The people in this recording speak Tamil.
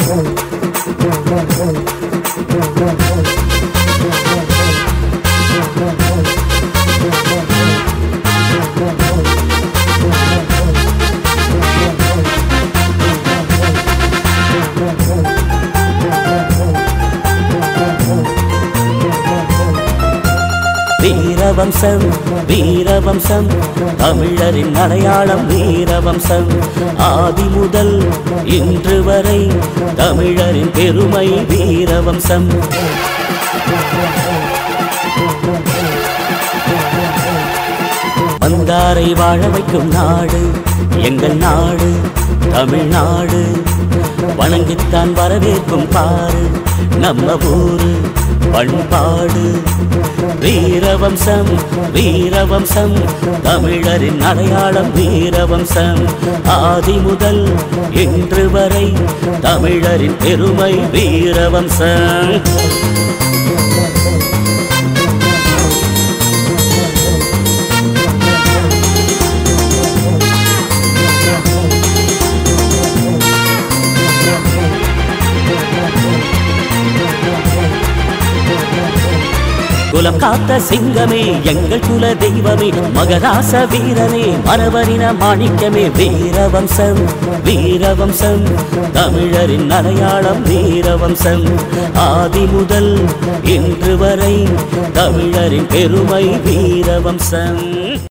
வீரவம்சம் வீரவம்சம் தமிழரின் அடையாளம் வீரவம்சம் ஆதி முதல் இன்று வரை தமிழரின் பெருமை வீரவம்சம் வந்தாரை வாழ வைக்கும் நாடு எங்கள் நாடு தமிழ்நாடு வணங்கித்தான் வரவேற்கும் பாரு நம்ம ஊரு பண்பாடு வீரவம்சம் வீரவம்சம் தமிழரின் அடையாளம் வீரவம்சம் ஆதி முதல் இன்று வரை தமிழரின் பெருமை வீரவம்சம் குலம் காத்த சிங்கமே எங்கள் குல தெய்வமே மகராச வீரனே மரவரின மாணிக்கமே வீரவம்சம் வீரவம்சம் தமிழரின் அடையாளம் வீரவம்சம் ஆதி முதல் இன்று வரை தமிழரின் பெருமை வீரவம்சம்